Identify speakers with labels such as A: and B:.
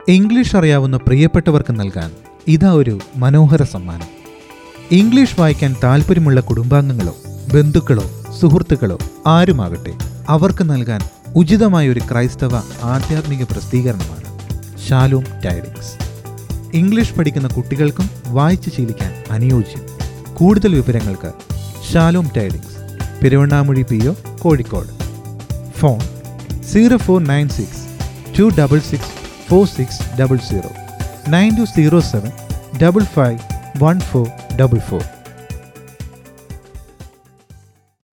A: English അറിയാവുന്ന പ്രിയപ്പെട്ടവർക്ക് നൽകാൻ ഇതാ ഒരു മനോഹര സമ്മാനം ഇംഗ്ലീഷ് വായിക്കാൻ താല്പര്യമുള്ള കുടുംബാംഗങ്ങളോ ബന്ധുക്കളോ സുഹൃത്തുക്കളോ ആരുമാകട്ടെ അവർക്ക് നൽകാൻ ഉചിതമായ ഒരു ക്രൈസ്തവ ആധ്യാത്മിക പ്രസിദ്ധീകരണമാണ് ഷാലോം ടൈഡിങ്സ് ഇംഗ്ലീഷ് പഠിക്കുന്ന കുട്ടികൾക്കും വായിച്ചു ശീലിക്കാൻ അനുയോജ്യം കൂടുതൽ വിവരങ്ങൾക്ക് Shalom Tidings Peruvannamuzhi P O Kozhikode phone zero four nine six two double six four six double zero nine two zero seven double five one four double four